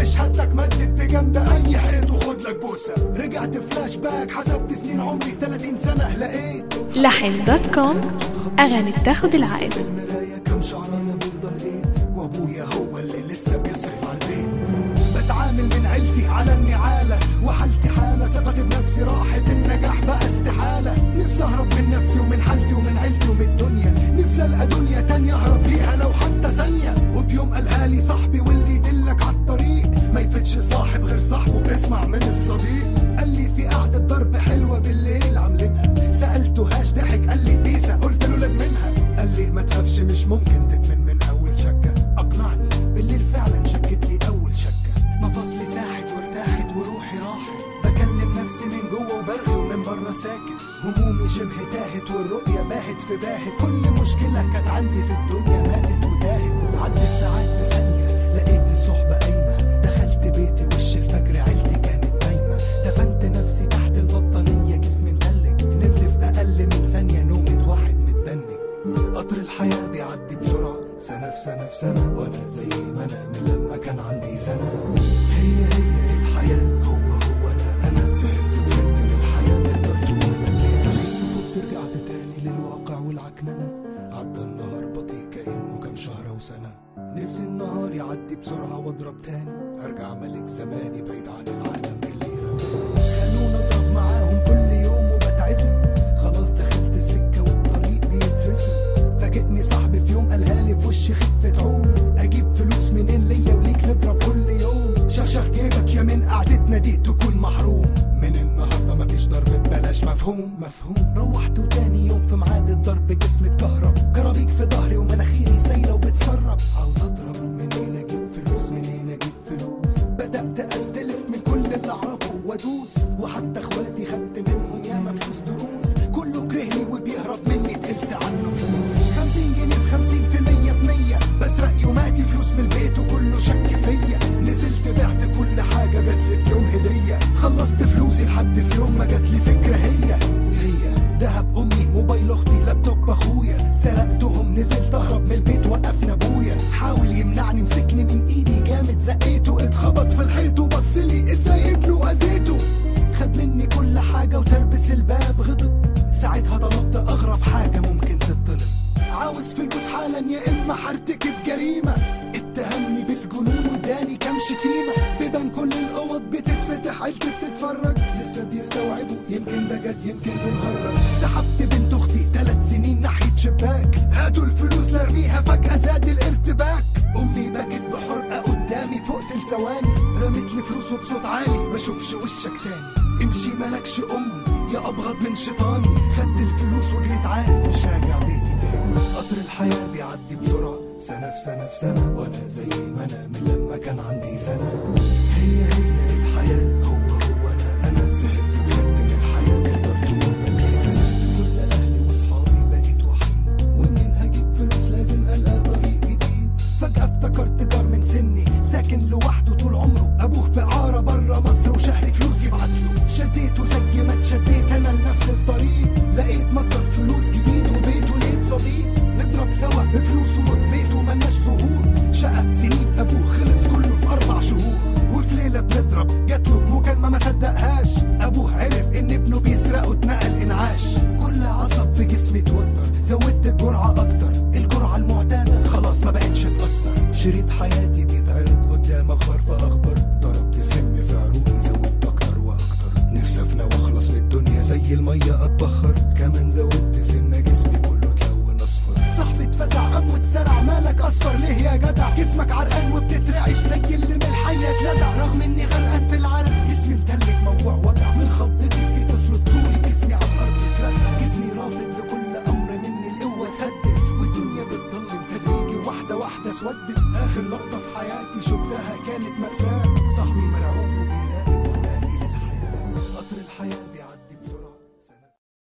شهادتك مدت بجنب اي حيط وخد لك بوسه رجعت فلاش باك حسبت سنين عمري 30 سنه لقيت لحن دوت كوم أغاني بتاخد العقل المراية كم شعراية بيضة لقيت وابويا هو اللي لسه بيصرف على البيت بتعامل من عيلتي على النعالة وحالتي حالة ثقتي بنفسي راحت النجاح بقى استحالة نفسي اهرب من نفسي ومن حالتي ومن عيلتي ومن الدنيا نفسي القى دنيا تانية اهرب ليها لو حتى ثانية وفي يوم قالها لي صاحبي واللي يدلك على الطريق ما يفتش صاحب غير صاحبه بيسمع من الصديق قال لي في قعدة ضرب حلوة بالليل عاملينها سألته هاش ضحك قال لي بيسا قلت له لب منها قال لي ما تخافش مش ممكن تدمن من اول شكة اقنعني بالليل فعلا شكت لي اول شكة مفاصلي ساحت وارتاحت وروحي راحت بكلم نفسي من جوه وبرغي ومن بره ساكت همومي شبه تاهت والرؤية باهت في باهت كل مشكلة كانت عندي في الدنيا ماتت وتاهت عدت ساعات بثانية لقيت الصحبة قايمة دخلت بيتي وش الفجر عيلتي كانت نايمة دفنت نفسي تحت البطانية جسمي متلج نمت في أقل من ثانية نومة واحد متدنج قطر الحياة بيعدي بسرعة سنة في سنة في سنة وأنا زي ما أنا من لما كان عندي سنة هي هي الحياة هو هو أنا أنا زهقت بجد من الحياة تقدر تقول مليت صحيت وفوت رجعت تاني للواقع والعكننة عدى النهار بطيء كأنه كام شهر وسنة نفسي النهار يعدي بسرعة واضرب تاني ارجع ملك زماني بعيد عن العالم اللي رماني خلونا اضرب معاهم كل يوم وبتعزم خلاص دخلت السكة والطريق بيترسم فاجئني صاحبي في يوم قالها لي في وشي خفة عوم اجيب فلوس منين ليا وليك نضرب كل يوم شخشخ جيبك يا من قعدتنا دي تكون محروم من النهارده مفيش ضرب ببلاش مفهوم مفهوم روحت وتاني يوم في ميعاد الضرب جسمي اتكهرب كرابيك في ظهري ومناخيري سايله وبتسرب عاوز اضرب منين اجيب فلوس منين اجيب فلوس بدات استلف من كل اللي اعرفه وادوس وحتى اخواتي خدت منهم ياما فلوس دروس كله كرهني وبيهرب مني تقلت عنه فلوس 50 جنيه في 50 في 100 في 100 بسرق يوماتي فلوس من البيت وكله شك فيا نزلت بعت كل حاجه جات لي في يوم هديه خلصت فلوسي لحد في يوم ما جات لي فكره هي هي دهب امي موبايل اختي لابتوب اخويا سرقتهم نزلت اهرب من البيت وقفنا ابويا حاول يمنعني مسكني من ايدي جامد زقيته اتخبط في الحيط وبص لي ازاي ابنه اذيته خد مني كل حاجه وتربس الباب غضب ساعتها طلبت اغرب حاجه ممكن تطلب عاوز فلوس حالا يا اما هرتكب جريمه اتهمني بالجنون واداني كام شتيمه بيبان كل الاوض بتتفتح عيلتي بتتفرج لسه بيستوعبوا يمكن ده جد يمكن بنهرج سحبت بنت اختي ثلاث سنين ناحيه شباك هاتوا الفلوس لارميها فجاه زاد الارتباك امي بكت بحرقه قدامي فوق ثواني رمت لي فلوس وبصوت عالي ما اشوفش وشك تاني امشي مالكش ام يا ابغض من شيطاني خدت الفلوس وجريت عارف مش راجع بيتي تاني قطر الحياه بيعدي بسرعه سنه في سنه في سنه وانا زي ما انا من لما كان عندي سنه هي هي الحياه هو هو انا انا زهقت بجد من الحياه تقدر تقول مليت خسرت كل اهلي واصحابي بقيت وحيد ومنين هجيب فلوس لازم القى طريق جديد فجاه افتكرت جار من سني ساكن لوحده طول عمره ابوه في عاره بره مصر وشهري فلوس يبعت له شديته زي ما اتشديت انا لنفس الطريق لقيت مصدر فلوس جديد وبيت ولقيت صديق نضرب سوا بفلوسه وبيته ملناش ظهور شقى سنين ابوه خلص كله في اربع شهور وفي ليله بنضرب جات له مكالمه ما صدقهاش ابوه عرف ان ابنه بيسرق واتنقل انعاش كل عصب في جسمي اتوتر زودت الجرعه اكتر الجرعه المعتاده خلاص ما بقتش تاثر شريط حياتي بيتعرض قدام اخبار في اخبار ضربت سم في عروقي زودت اكتر واكتر نفسي افنى واخلص من الدنيا زي الميه اتبخر كمان زودت سنه جسمي كله اتلون اصفر صاحبي اتفزع قام واتسرع مالك اصفر ليه يا جدع جسمك عرقان وبتترعش زي اللي من الحيه اتلدع رغم اني غرقان في العرق جسمي متلج موجوع وجع من خضتي بتصلب طولي جسمي على الارض اترزع جسمي رافض لكل امر مني القوه اتهدد والدنيا بتضلم تدريجي واحده واحده اسودت اخر لقطه في حياتي شفتها كانت ماساه صاحبي